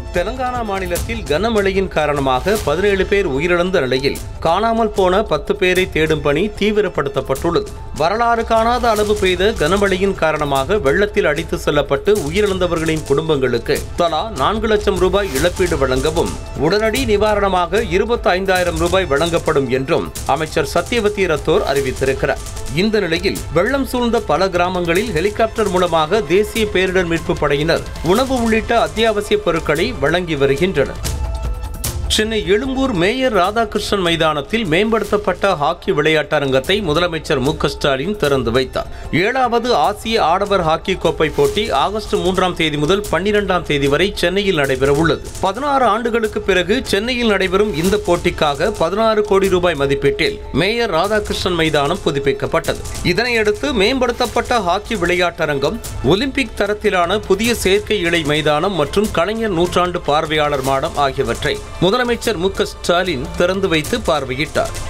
தெலங்கானா மாநிலத்தில் கனமழையின் காரணமாக பதினேழு பேர் உயிரிழந்த நிலையில் காணாமல் போன பத்து பேரை தேடும் பணி தீவிரப்படுத்தப்பட்டுள்ளது வரலாறு காணாத அளவு பெய்த கனமழையின் காரணமாக வெள்ளத்தில் அடித்து செல்லப்பட்டு உயிரிழந்தவர்களின் குடும்பங்களுக்கு தலா நான்கு லட்சம் ரூபாய் இழப்பீடு வழங்கவும் உடனடி நிவாரணமாக இருபத்தி ஐந்தாயிரம் ரூபாய் வழங்கப்படும் என்றும் அமைச்சர் சத்யவதி ரத்தோர் அறிவித்திருக்கிறார் இந்த நிலையில் வெள்ளம் சூழ்ந்த பல கிராமங்களில் ஹெலிகாப்டர் மூலமாக தேசிய பேரிடர் மீட்பு படையினர் உணவு உள்ளிட்ட அத்தியாவசிய பொருட்களை வழங்கி வருகின்றனர் சென்னை எழும்பூர் மேயர் ராதாகிருஷ்ணன் மைதானத்தில் மேம்படுத்தப்பட்ட ஹாக்கி விளையாட்டரங்கத்தை முதலமைச்சர் மு க ஸ்டாலின் திறந்து வைத்தார் ஏழாவது ஆசிய ஆடவர் ஹாக்கி கோப்பை போட்டி ஆகஸ்ட் மூன்றாம் தேதி முதல் பன்னிரெண்டாம் தேதி வரை சென்னையில் நடைபெறவுள்ளது பதினாறு ஆண்டுகளுக்கு பிறகு சென்னையில் நடைபெறும் இந்த போட்டிக்காக பதினாறு கோடி ரூபாய் மதிப்பீட்டில் மேயர் ராதாகிருஷ்ணன் மைதானம் புதுப்பிக்கப்பட்டது இதனையடுத்து மேம்படுத்தப்பட்ட ஹாக்கி விளையாட்டரங்கம் ஒலிம்பிக் தரத்திலான புதிய செயற்கை இழை மைதானம் மற்றும் கலைஞர் நூற்றாண்டு பார்வையாளர் மாடம் ஆகியவற்றை முதலமைச்சர் மு க ஸ்டாலின் திறந்து வைத்து பார்வையிட்டார்